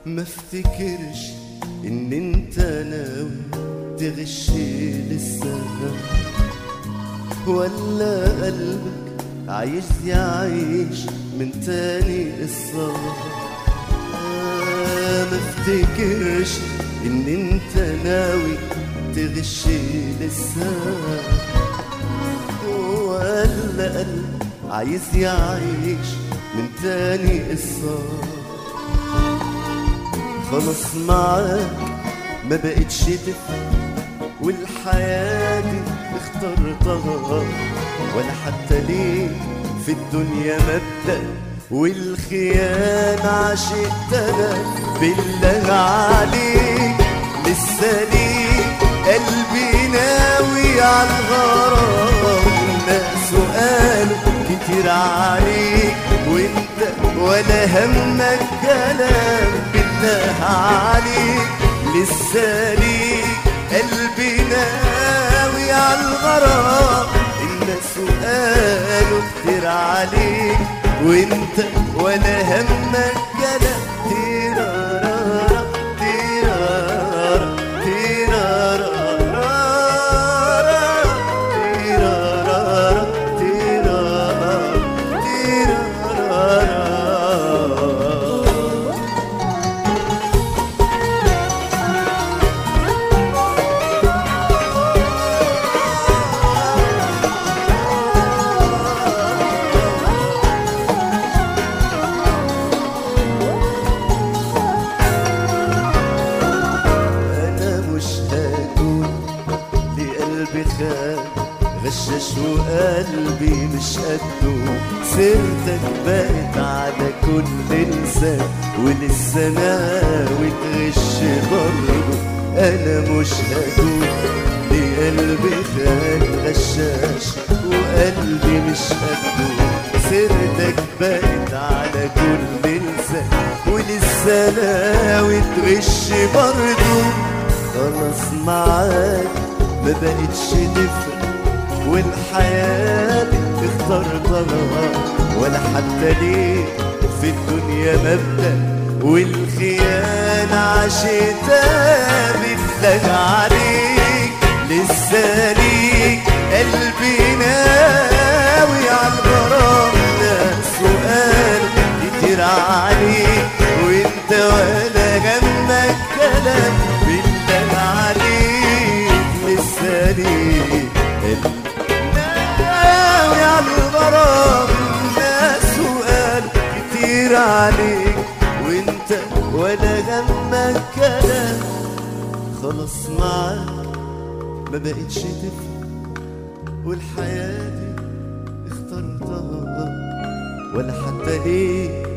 ما افتكرش ان انت ناوي تغش لسه ولا قلبك عايز يعيش من تاني قصة آه، ما افتكرش ان انت ناوي تغش لسه ولا قلب عايز يعيش من تاني قصة خلاص معاك ما بقتش تفهم والحياة دي اخترتها ولا حتى ليه في الدنيا مبدأ والخيانة عشقتها بالله عليك لسه ليك قلبي ناوي على الغرام الناس قالوا كتير عليك وانت ولا همك كلام بالله عليك لسه ليك قلبي ناوي على الغرام الناس قالوا كتير عليك وانت ولا همك كلام تيرارارا تيرارارا تيرارارا تيرارارا تيرارارا تيرارارا انا مش هكون لقلبي خان غشاش وقلبي مش قده سيرتك بقت على كل لسان ولسه ناوي تغش برضه انا مش هكون لقلبي خان غشاش وقلبي مش قده سيرتك بقت على كل لسان ولسه ناوي تغش برضه خلاص معاك ما بقتش تفرق والحياة دي اخترتها ولا حتى ليه في الدنيا مبدأ والخيانة عشتها بالله عليك لسه ليك قلبي ناوي على الغرام ناس سؤال كتير عليك وانت ولا همك كلام بالله عليك لسه ليك ناوي على الغرام ناس سؤال كتير عليك وانت ولا همك كلام خلاص معاك ما بقتش تفهم والحياة دي اخترتها ولا حتى ليه